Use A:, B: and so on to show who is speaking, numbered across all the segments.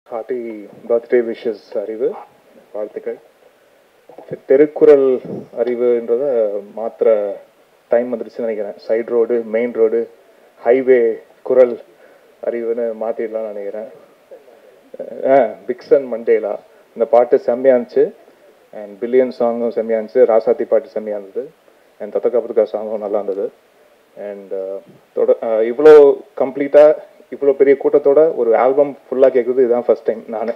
A: Hearty birthday wishes அறிவு வாழ்த்துக்கள் தி- திருக்குறள் அறிவுன்றத மாத்திர டைம் வந்துருச்சுன்னு நினைக்கிறேன் side road main road highway குரல் அறிவுன்னு மாற்றிடலாம்னு நினைக்கிறேன் பிக்சன் மண்டேலா இந்த பாட்டு செம்மையா இருந்துச்சு அண்ட் பில்லியன் சாங்கும் செம்மையா இருந்துச்சு ராசாத்தி பாட்டு செம்மையா இருந்தது அண்ட் தத்தக்கா புத்தக்கா சாங்கும் நல்லா இருந்தது அண்ட் தொட அஹ், இவ்வளோ கம்ப்ளீட்டாக இவ்வளோ பெரிய கூட்டத்தோட ஒரு ஆல்பம் ஃபுல்லாக கேட்குறது இதுதான் ஃபர்ஸ்ட் டைம் நான்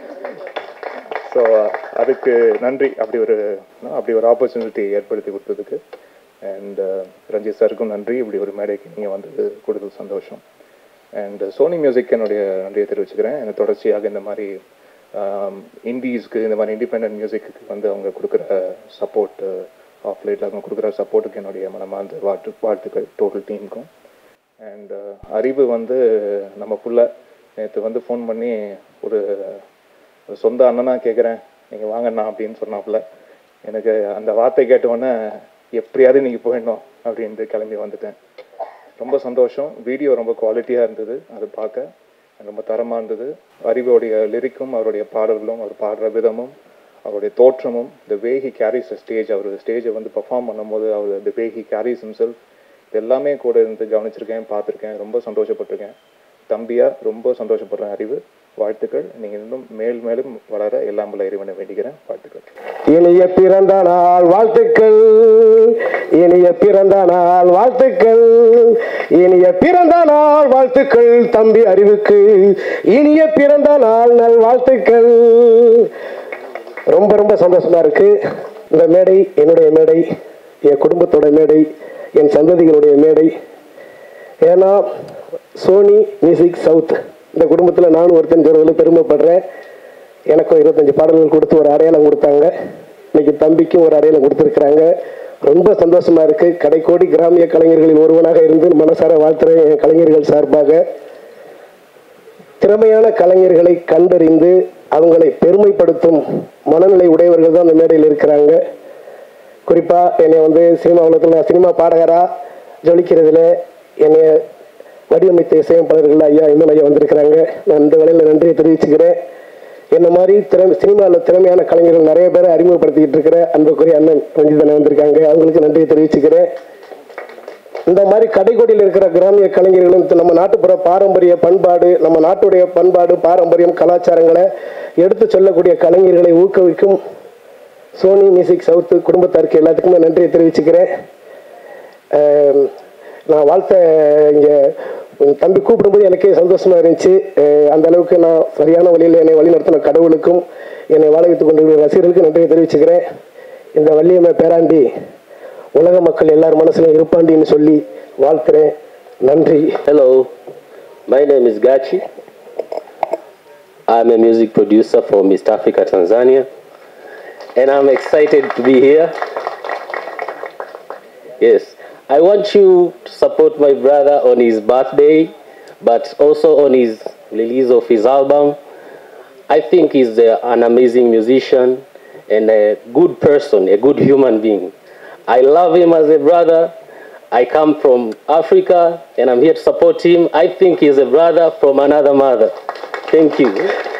A: ஸோ அதுக்கு நன்றி அப்படி ஒரு அப்படி ஒரு ஆப்பர்ச்சுனிட்டி ஏற்படுத்தி கொடுத்ததுக்கு அண்ட் ரஞ்சித் சாருக்கும் நன்றி இப்படி ஒரு மேடைக்கு நீங்கள் வந்து கொடுத்தது சந்தோஷம் அண்ட் சோனி மியூசிக் என்னுடைய நன்றியை தெரிவிச்சுக்கிறேன் எனக்கு தொடர்ச்சியாக இந்த மாதிரி இண்டீஸ்க்கு இந்த மாதிரி இண்டிபெண்ட் மியூசிக்கு வந்து அவங்க கொடுக்குற சப்போர்ட் ஆஃப் லைட்டில் அவங்க கொடுக்குற சப்போர்ட்டுக்கு என்னுடைய மனமார்ந்த வாழ்த்து வாழ்த்துக்கள் டோட்டல் டீமுக்கும் அண்ட் அறிவு வந்து நம்ம புள்ள நேற்று வந்து ஃபோன் பண்ணி ஒரு ஒரு சொந்த அண்ணனா கேட்குறேன் நீங்கள் வாங்கண்ணா அப்படின்னு சொன்னாப்புல எனக்கு அந்த வார்த்தை கேட்டவுடனே எப்படியாவது நீங்கள் போயிடணும் அப்படின்ட்டு கிளம்பி வந்துட்டேன் ரொம்ப சந்தோஷம் வீடியோ ரொம்ப குவாலிட்டியாக இருந்தது அது பார்க்க ரொம்ப தரமாக இருந்தது அறிவோடைய லிரிக்கும் அவருடைய பாடல்களும் அவர் பாடுற விதமும் அவருடைய தோற்றமும் the way he carries a stage அவர் ஸ்டேஜை வந்து பெர்ஃபார்ம் பண்ணும்போது அவர் the way he carries himself இது எல்லாமே கூட இருந்து கவனிச்சிருக்கேன் பார்த்துருக்கேன் ரொம்ப சந்தோஷப்பட்டிருக்கேன் தம்பியா ரொம்ப சந்தோஷப்படுறேன் அறிவு வாழ்த்துக்கள் நீங்கள் இன்னும் மேல் மேலும் வளர எல்லாம் வல்ல இறைவனை வேண்டிக்கிறேன் வாழ்த்துக்கள்
B: இனிய பிறந்த நாள் வாழ்த்துக்கள் இனிய பிறந்த நாள் வாழ்த்துக்கள் இனிய பிறந்த நாள் வாழ்த்துக்கள் தம்பி அறிவுக்கு இனிய பிறந்த நாள் நல் வாழ்த்துக்கள் ரொம்ப ரொம்ப சந்தோஷமா இருக்கு இந்த மேடை என்னுடைய மேடை என் குடும்பத்தோட மேடை என் சந்ததிகளுடைய மேடை ஏன்னா சோனி மியூசிக் சவுத் இந்த குடும்பத்தில் நானும் ஒருத்தன் சொல்றதுல பெருமைப்படுறேன் எனக்கும் இருபத்தஞ்சு பாடல்கள் கொடுத்து ஒரு அடையாளம் கொடுத்தாங்க இன்னைக்கு தம்பிக்கும் ஒரு அடையாளம் கொடுத்துருக்குறாங்க ரொம்ப சந்தோஷமா இருக்கு கடைக்கோடி கிராமிய கலைஞர்களில் ஒருவனாக இருந்து மனசார வாழ்த்துறேன் என் கலைஞர்கள் சார்பாக திறமையான கலைஞர்களை கண்டறிந்து அவங்களை பெருமைப்படுத்தும் மனநிலை உடையவர்கள் தான் அந்த மேடையில் இருக்கிறாங்க குறிப்பா என்னை வந்து சினிமா உலகத்தில் நான் சினிமா பாடகரா ஜொலிக்கிறதுல என்னை வடிவமைத்த இசையமைப்பாளர்கள் ஐயா இன்னும் ஐயா வந்திருக்கிறாங்க நான் இந்த வேலையில் நன்றியை தெரிவிச்சுக்கிறேன் என்ன மாதிரி திறமை சினிமாவில் திறமையான கலைஞர்கள் நிறைய பேரை அறிமுகப்படுத்திக்கிட்டு இருக்கிற அன்புக்குரிய அண்ணன் ரஞ்சிதனை வந்திருக்காங்க அவங்களுக்கு நன்றியை தெரிவிச்சுக்கிறேன் இந்த மாதிரி கடைக்கோடியில் இருக்கிற கிராமிய கலைஞர்களும் நம்ம நாட்டுப்புற பாரம்பரிய பண்பாடு நம்ம நாட்டுடைய பண்பாடு பாரம்பரியம் கலாச்சாரங்களை எடுத்து சொல்லக்கூடிய கலைஞர்களை ஊக்குவிக்கும் சோனி மியூசிக் சவுத்து குடும்பத்தாருக்கு எல்லாத்துக்குமே நன்றியை தெரிவிச்சுக்கிறேன் அஹ் நான் வாழ்த்த இங்கே தம்பி கூப்பிடும்போது எனக்கே சந்தோஷமா இருந்துச்சு அஹ் அந்த அளவுக்கு நான் சரியான வழியில் என்னை வழிநடத்தின கடவுளுக்கும் என்னை வாழ வைத்துக் கொண்டிருக்கிற ரசிகர்களுக்கு நன்றியை தெரிவிச்சுக்கிறேன் இந்த வள்ளியம்மை பேராண்டி உலக மக்கள் எல்லார் மனசுலையும் இருப்பாண்டின்னு சொல்லி வாழ்த்துறேன் நன்றி
C: Hello, my name is Gachi. I'm a music producer from East Africa, Tanzania, and I'm excited to be here. Yes, I want you to support my brother on his birthday, but also on his release of his album. I think he's uh, an amazing musician and a good person, a good human being. I love him as a brother. I come from Africa and I'm here to support him. I think he's a brother from another mother. Thank you.